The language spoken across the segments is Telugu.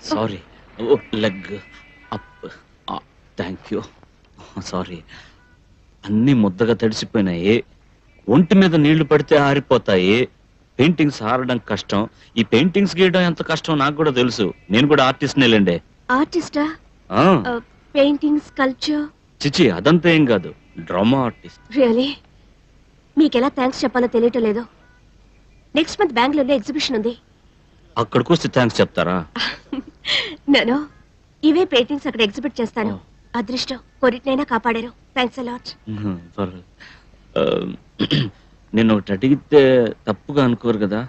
సారీ ఓ లెగ్ అప్ థ్యాంక్ యూ సారీ అన్ని ముద్దగా తడిసిపోయినాయి ఒంటి మీద నీళ్లు పడితే ఆరిపోతాయి పెయింటింగ్స్ ఆరడం కష్టం ఈ పెయింటింగ్స్ గీయడం ఎంత కష్టం నాకు కూడా తెలుసు నేను కూడా ఆర్టిస్ట్ నేలండి ఆర్టిస్టా ఆ, పెయింటింగ్ స్కల్ప్చర్ చిచి అదంతా ఏం కాదు డ్రామా ఆర్టిస్ట్ రియలీ మీకు ఎలా థ్యాంక్స్ చెప్పాలో తెలియటం లేదు నెక్స్ట్ మంత్ బెంగళూరులో ఎగ్జిబిషన్ ఉంది అక్కడికి వస్తే థ్యాంక్స్ చెప్తారా నేను ఇవే పెయింటింగ్స్ అక్కడ ఎగ్జిబిట్ చేస్తాను అదృష్టం కొరిటినైనా కాపాడారు థ్యాంక్స్ అలాట్ ఉహు, పర్వాలేదు. ఆ, నేను ఒకటి అడిగితే తప్పుగా అనుకోరు కదా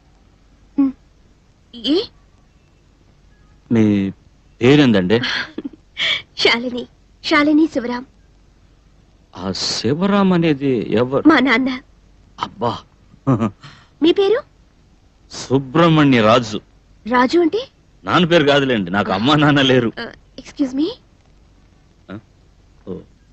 ఏ మీ పేరేందండి శాలిని శాలిని శివరాం ఆ శివరాం అనేది ఎవరు మా నాన్న అబ్బా మీ పేరు సుబ్రహ్మణ్య రాజు రాజు అంటే నాన్న పేరు కాదులేండి నాకు అమ్మా నాన్న లేరు ఎక్స్క్యూజ్ మీ ఓ.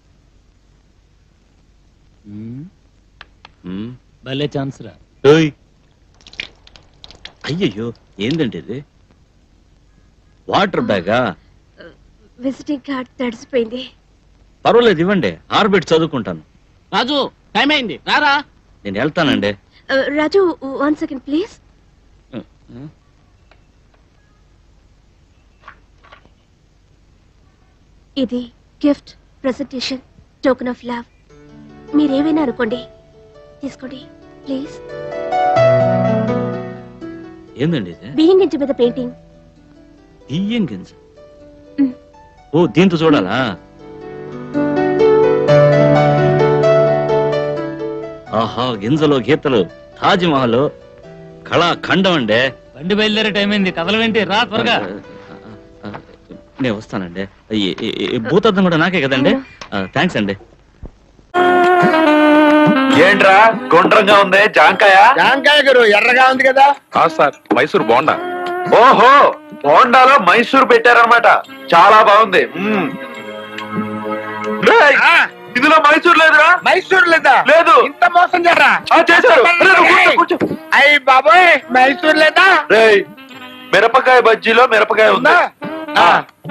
మ్మ్. భలే ఛాన్స్ రా ఏయ్. అయ్యయ్యో ఏందండి ఇది వాటర్ బ్యాగా విజిటింగ్ కార్డ్ తడిసిపోయింది పర్వాలేదు ఇవ్వండి ఆర్బిట్ చదువుకుంటాను రాజు టైం అయింది రారా నేను వెళ్తానండి Uh, Raju one second please ఇది gift presentation token of love మీరేమైనా అనుకోండి తీసుకోండి ప్లీజ్ ఏందండి ఇది బియ్యం గింజ మీద పెయింటింగ్ బియ్యం గింజ మ్. ఓ దీంతో చూడాలా ఆహా గింజలు గీతలు తాజ్ మహల్ కళా ఖండం అండి బండి బయలుదేరే టైం అయింది కదలవేంటి రా త్వరగా నేను వస్తానండి ఈ- ఈ- ఈ భూతద్దం కూడా నాకే కదండి థ్యాంక్స్ అండి ఏంట్రా గుండ్రంగా ఉంది జాంకాయ జాంకాయ గారు ఎర్రగా ఉంది కదా కాదు సార్ మైసూర్ బోండా ఓహో బోండాలో మైసూర్ పెట్టారనమాట చాలా బాగుంది మ్మ్. రేయ్, ఇందులో మైసూర్ లేదురా మైసూర్ లేదా లేదు ఇంత మోసం చేయరా ఆ, చేశారు రే, నువ్వు కూర్చో, కూర్చో. అయ్యి బాబోయ్ మైసూర్ లేదా రేయ్ మిరపకాయ బజ్జీలో మిరపకాయ ఉంది ఉందా ఆ,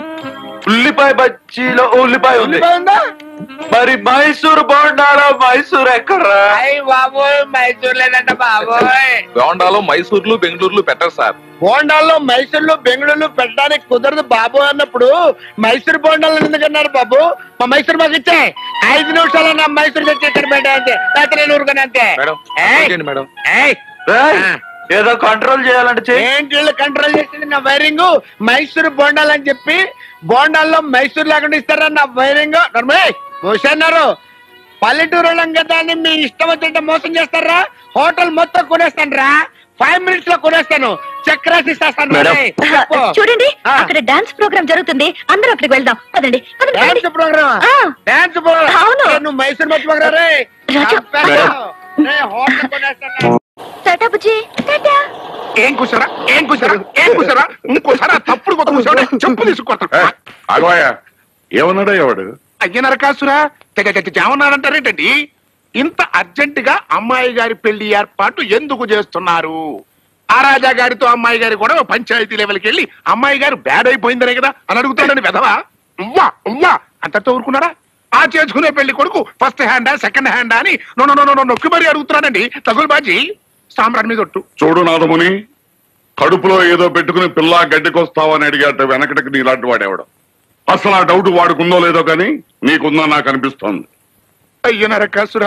ఉల్లిపాయ బజ్జీలో ఉల్లిపాయ ఉంది ఉల్లిపాయ ఉందా మరి మైసూర్ బోండాలో మైసూర్ ఎక్కడ్రా అయ్యి బాబోయ్ మైసూర్ లేదంట బాబోయ్ బోండాలో మైసూర్లు బెంగళూరులు పెట్టరు సార్ బోండాల్లో మైసూర్లు బెంగళూరు పెట్టడానికి కుదరదు బాబు అన్నప్పుడు మైసూర్ బోండాలు ఎందుకన్నారు బాబు మా మైసూర్ మాకు ఇచ్చే ఐదు నిమిషాలు నా మైసూర్ తెచ్చి ఇక్కడ పెట్టా అంతే లేకపోతే నేను ఊరుకుని అంతే మేడం ఏయ్, ఓకేండి మేడం ఏయ్, రేయ్, ఆ. ఏదో కంట్రోల్ చేయాలంటే చెయ్యి ఏంటి వీళ్ళు కంట్రోల్ చేసింది నా వైరింగ్ మైసూర్ బోండాలు అని చెప్పి బోండాల్లో మైసూర్ లేకుండా ఇస్తారా నా వైరింగ్ మూసన్నారు పల్లెటూరు వాళ్ళం కదా అని మీ ఇష్టం వచ్చినట్టు మోసం చేస్తారా హోటల్ మొత్తం కొనేస్తాను రా ఫైవ్ మినిట్స్ లో కొనేస్తాను చెక్ రాసి ఇస్తాను మేడం. చూడండి ఆ. అక్కడ డాన్స్ ప్రోగ్రామ్ జరుగుతుంది అందరూ అక్కడికి వెళ్దాం పదండి పదండి, పదండి. డాన్స్ ప్రోగ్రామ్ ఆ. డాన్స్ ప్రోగ్రామ్ అవును. నువ్వు మైసూర్ మర్చిపోకరా రే రాజు. చంపేస్తాను. రే, హోటల్ కొనేస్తాను టాటా బుజ్జి టాటా ఏం కూసారా ఏం కూసారా ఏం కూసారా ఇంకోసారి ఆ తప్పుడు కొత్త కూసాడు చెప్పు తీసుకొస్తా ఆగవాయా ఏమన్నాడా ఎవడు అయ్య నరకాసురా తెగ తెగ ఏమన్నారంటారేంటండి ఇంత అర్జెంట్ గా అమ్మాయి గారి పెళ్లి ఏర్పాటు ఎందుకు చేస్తున్నారు ఆ రాజా గారితో అమ్మాయి గారి కూడా పంచాయతీ లెవెల్కి వెళ్ళి అమ్మాయి గారు బ్యాడ్ అయిపోయిందనే కదా అని అడుగుతాడని వెధవా ఉవ్వా ఉవ్వా అంతతో ఊరుకున్నారా ఆ చేసుకునే పెళ్లి కొడుకు ఫస్ట్ హ్యాండా సెకండ్ హ్యాండా అని నో నో నో నొక్కి మరీ అడుగుతున్నాడండి తగులు బాజీ సామ్రాట్ మీద ఒట్టు చూడు నాదముని కడుపులో ఏదో పెట్టుకుని పిల్ల గడ్డికొస్తావని అడిగాట వెనకటికి నీలాంటి వాడేవాడు అసలు ఆ డౌట్ వాడుకుందో లేదో కానీ నీకుందా నాకు అనిపిస్తోంది అయ్యో నరకాసురా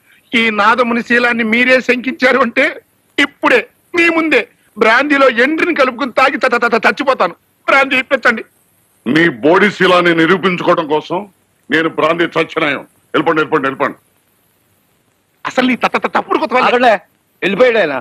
ఈ నాదముని శీలాన్ని మీరే శంకించారు అంటే ఇప్పుడే మీ ముందే బ్రాందీలో ఎండ్రిని కలుపుకుని తాగి త- త- త- చచ్చిపోతాను బ్రాందీ ఇప్పించండి నీ బోడీ శీలాన్ని నిరూపించుకోవడం కోసం నేను ప్రాంతీ చచ్చినాయం వెళ్ళిపోండి వెళ్ళిపోండి వెళ్ళిపోండి అసలు నీ త- త- త- తప్పుడు కొత్త వాళ్ళ- అక్కడే వెళ్ళిపోయాడు ఆయన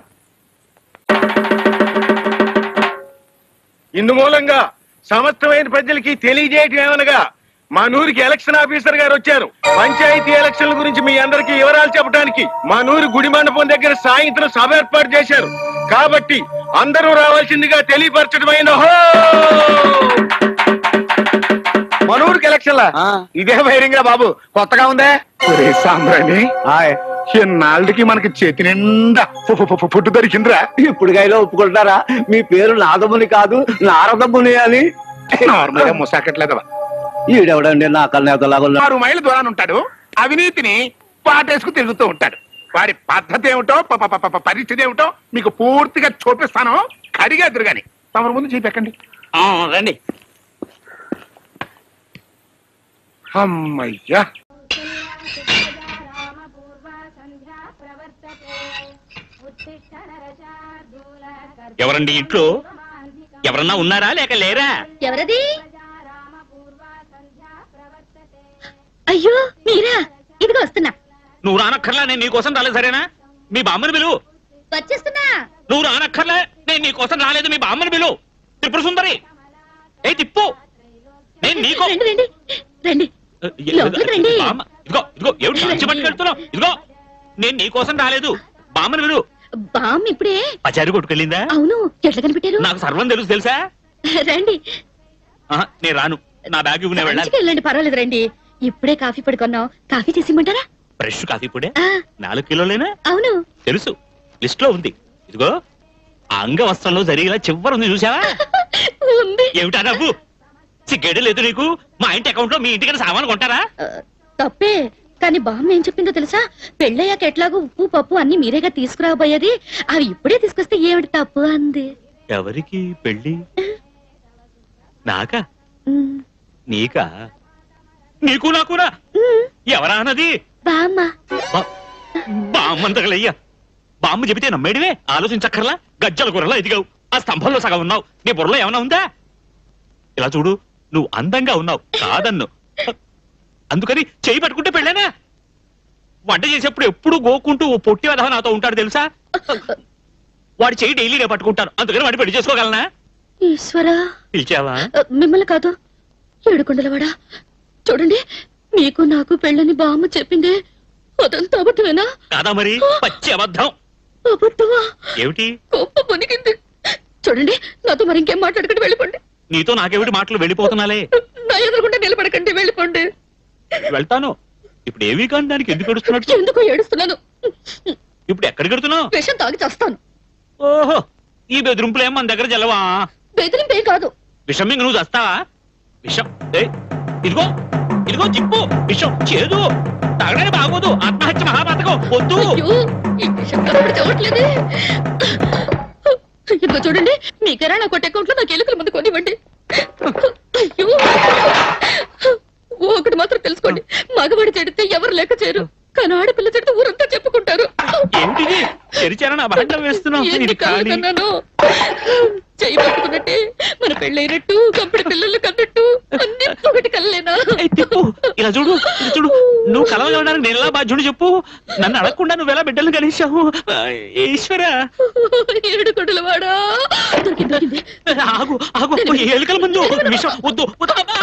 ఇందు మూలంగా సమస్తమైన ప్రజలకి తెలియజేయటం ఏమనగా మా నూరికి ఎలక్షన్ ఆఫీసర్ గారు వచ్చారు పంచాయతీ ఎలక్షన్ల గురించి మీ అందరికీ వివరాలు చెప్పడానికి మా నూరి గుడి మండపం దగ్గర సాయంత్రం సభ ఏర్పాటు చేశారు కాబట్టి అందరూ రావాల్సిందిగా తెలియపరచడమైన మనూరికి ఎలక్షన్ ఇదే వైరింగ్ బాబు కొత్తగా ఉందే ఒరే సాంబ్రాణి ఎన్నాళ్ళకి మనకి చేతి నిండా ఫు- ఫు- ఫు- ఫుట్టు దొరికిందిరా ఇప్పుడుగైనా ఒప్పుకుంటారా మీ పేరు నాదముని కాదు నారదముని అని నార్మల్ గా ముసాకట్లేదవా ఈడెవడండి నా కన్నేతలాగా ఆరు మైళ్ళ దూరాన్ని ఉంటాడు అవినీతిని పాటేసుకు తిరుగుతూ ఉంటాడు వాడి పద్ధతి ఏమిటో ప- ప- ప- ప- పరిస్థితి ఏమిటో మీకు పూర్తిగా చూపిస్తాను కడిగా ఎదురుగాని తమరు ముందు చూపెక్కండి రండి అమ్మయ్యా ఎవరండి ఇంట్లో ఎవరన్నా ఉన్నారా లేక లేరా ఎవరది అయ్యో మీరా ఇదిగో వస్తున్నా నువ్వు రానక్కర్లా నేను నీకోసం రాలేదు సరేనా మీ బామ్మని పిలువు వచ్చేస్తున్నా నువ్వు రానక్కర్లే నేను నీకోసం రాలేదు మీ బామ్మని పిలువు త్రిపుర సుందరి ఏ తిప్పు నేను నీకో రండి రండి రండి లోపలికి రండి. బామ్మ, ఇదిగో ఇదిగో ఏమిటి సంచి పట్టుకెళ్తున్నావు ఇదిగో నేను నీకోసం రాలేదు బామ్మని పిలువు బామ్ ఇప్పుడే పచారి కొట్టుకెళ్ళిందా అవును ఎట్లా కనిపెట్టారు నాకు సర్వం తెలుసు తెలుసా రండి ఆహా, నేను రాను నా బ్యాగ్ ఇవ్వు, నేను వెళ్ళాలి మంచిగా వెళ్ళండి పర్వాలేదు రండి ఇప్పుడే కాఫీ పొడి కొన్నాం కాఫీ చేసి ఇమ్మంటారా ఫ్రెష్ కాఫీ పొడే ఆ, నాలుగు కిలోలేనా అవును తెలుసు లిస్ట్ లో ఉంది ఇదిగో ఆ అంగవస్త్రంలో జరిగేలా చివరి ఉంది చూసావా ఉంది ఏమిటా నవ్వు సిగ్గేడు లేదు నీకు మా ఇంటి అకౌంట్ లో మీ ఇంటికి సామాను కొంటారా ఆ, తప్పే కానీ బామ్మ ఏం చెప్పిందో తెలుసా పెళ్ళయ్యాక ఎట్లాగో ఉప్పు పప్పు అన్ని మీరేగా తీసుకురాబోయేది అవి ఇప్పుడే తీసుకొస్తే ఏమిటి తప్పు అంది ఎవరికి పెళ్ళి నాకా ఉమ్, నీకా నీకు నాకునా ఉమ్, ఎవరా అన్నది బామ్మ బా- బామ్మ తగలయ్యా బామ్మ చెబితే నమ్మేడివే ఆలోచించక్కర్లా గజ్జల కూరలా ఎదిగావు ఆ స్తంభంలో సగం ఉన్నావు నీ బుర్రలో ఏమైనా ఉందా ఇలా చూడు నువ్వు అందంగా ఉన్నావు కాదన్ను అందుకని చేయి పట్టుకుంటే పెళ్ళానా వంట చేసేప్పుడు ఎప్పుడు గోకుంటూ ఓ పొట్టి వదహ నాతో ఉంటాడు తెలుసా వాడి చేయి డైలీ నేను పట్టుకుంటాను అందుకని వాడి పెళ్లి చేసుకోగలనా ఈశ్వరా పిలిచావా ఆ, మిమ్మల్ని కాదు ఏడుకొండలవాడా చూడండి మీకు నాకు పెళ్ళని బామ్మ చెప్పింది అదంతా అబద్ధమేనా కాదా మరి పచ్చి అబద్ధం అబద్ధమా ఏమిటి గొప్ప పొనిగింది చూడండి నాతో మరి ఇంకేం మాట్లాడకండి వెళ్ళిపోండి నీతో నాకేమిటి మాటలు వెళ్ళిపోతున్నాలే నా ఎదురుకుంటే నిలబడకండి వెళ్ళిపోండి వెళ్తాను ఇప్పుడు ఏవి కానీ దానికి ఎందుకు ఎడుస్తున్నట్టు ఎందుకు ఏడుస్తున్నాను ఇప్పుడు ఎక్కడికి ఎడుతున్నావు విషం తాగి చేస్తాను ఓహో ఈ బెదిరింపులు ఏం మన దగ్గర జలవా బెదిరింపేం కాదు విషం మింగ నువ్వు చస్తావా విషం ఏయ్, ఇదిగో ఇదిగో జిప్పు విషం చేదు తాగడానికి బాగోదు ఆత్మహత్య మహాపాతకం వద్దు అయ్యో ఈ విషం కనబడి చూడట్లేదే ఇదిగో చూడండి మీ కిరాణా కొట్టే అకౌంట్ లో నాకు ఎలుకల మంది కొనివ్వండి అయ్యో ఒకటి మాత్రం తెలుసుకోండి మగవాడి చెడితే ఎవరు లెక్క చేయరు కానీ ఆడపిల్ల చెడితే ఊరంతా చెప్పుకుంటారు ఏమిటిది తెరిచారా నా భాండం వేస్తున్నావు ఎన్ని ఇది కళ్ళు ఖాళీ కన్నాను చెయ్యి పట్టుకున్నట్టే మన పెళ్ళైనట్టు కంపెడి పిల్లలు కన్నట్టు అన్ని ఒకటి కల్లేనా ఏయ్, తిప్పు ఇలా చూడు ఇలా చూడు నువ్వు కలలు కలడానికి నేను ఎలా బాధ్యుడు చెప్పు నన్ను అడగకుండా నువ్వు ఎలా బిడ్డలు కలిసావు ఈశ్వర ఏడు కొడుల వాడా దొరికింది దొరికింది ఆగు ఆగు ఎలుకల ముందు విషం వద్దు వద్దు. అబ్బా!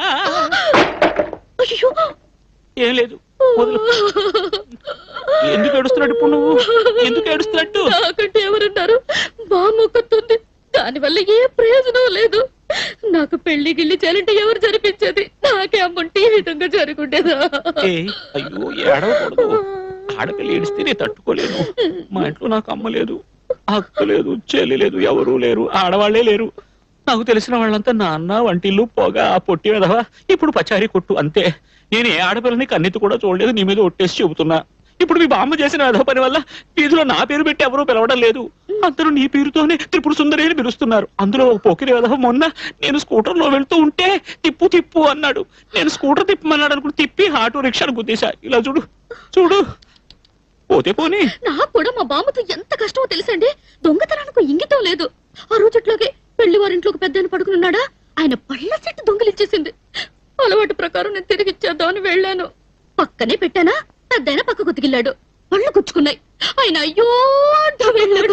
అయ్యో ఏం లేదు వదులు. ఎందుకు ఏడుస్తున్నట్టు ఇప్పుడు నువ్వు ఎందుకు ఏడుస్తున్నట్టు నాకంటే ఎవరున్నారు బామ్మొక్కుతుంది దానివల్ల ఏ ప్రయోజనం లేదు నాకు పెళ్లి గిల్లి చేయాలంటే ఎవరు జరిపించేది నాకే అమ్ముంటే ఈ విధంగా జరుగుండేదా ఏయ్, అయ్యో ఏడవకూడదు ఆడపిల్ల ఏడిస్తే నేను తట్టుకోలేను మా ఇంట్లో నాకు అమ్మ లేదు అక్క లేదు చెల్లి లేదు ఎవరూ లేరు ఆడవాళ్లే లేరు నాకు తెలిసిన వాళ్ళంతా నాన్న వంటిల్లు పొగ ఆ పొట్టి విధవా ఇప్పుడు పచారీ కొట్టు అంతే నేను ఏ ఆడపిల్లని కన్నెత్తి కూడా చూడలేదు నీ మీద ఒట్టేసి చెబుతున్నా ఇప్పుడు మీ బామ్మ చేసిన విధవ పని వల్ల వీధిలో నా పేరు పెట్టి ఎవరూ పిలవడం లేదు అందరూ నీ పేరుతోనే త్రిపుడు సుందరి అని పిలుస్తున్నారు అందులో ఒక పోకిరి విధవ మొన్న నేను స్కూటర్ లో వెళ్తూ ఉంటే తిప్పు తిప్పు అన్నాడు నేను స్కూటర్ తిప్పమన్నాడు అనుకుని తిప్పి ఆటో రిక్షాను గుద్దేశా ఇలా చూడు చూడు పోతే పోనీ నాకు కూడా మా బామ్మతో ఎంత కష్టమో తెలుసండి దొంగతనానికి ఇంగితం లేదు ఆ రోజుట్లోకి పెళ్లి వారింట్లోకి పెద్ద పడుకున్నాడా ఆయన పళ్ళ చెట్టు దొంగలిచ్చేసింది అలవాటు ప్రకారం నేను తిరిగి ఇచ్చేద్దామని వెళ్ళాను పక్కనే పెట్టానా పెద్దయినా పక్క కుతికిల్లాడు పళ్ళు గుచ్చుకున్నాయి ఆయన అయ్యో అంటూ వెళ్ళాడు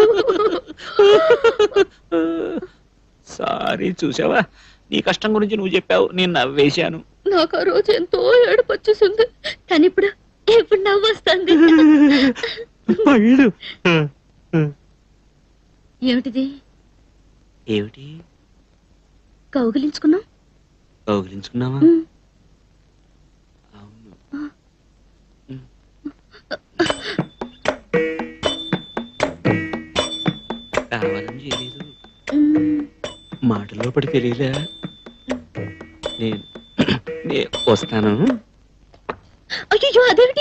సారీ చూసావా నీ కష్టం గురించి నువ్వు చెప్పావు నేను నవ్వేశాను నాకు ఆ రోజు ఎంతో ఏడుపు వచ్చేసింది కానీ ఇప్పుడు ఇప్పుడు నవ్వు వస్తుంది పళ్ళు ఏమిటిది ఏమిటి కౌగిలించుకున్నాం కౌగిలించుకున్నావా ఉమ్. అవును కావాలని చేయలేదు మ్మ్. మాటలో పడి తెలియలే నేను నేను వస్తాను అయ్యో అదేమిటి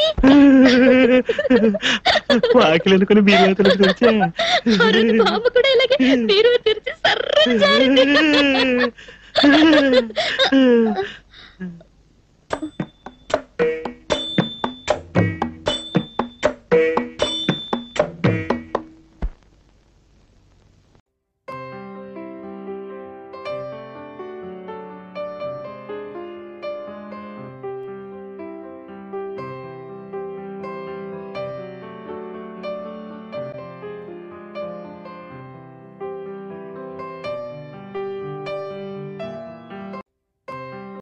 వాకిలు అనుకుని బీరువా తెలుసుకొని వచ్చా ఆ రోజు మా అమ్మ కూడా ఇలాగే మీరు తెరిచి సర్రని జారింది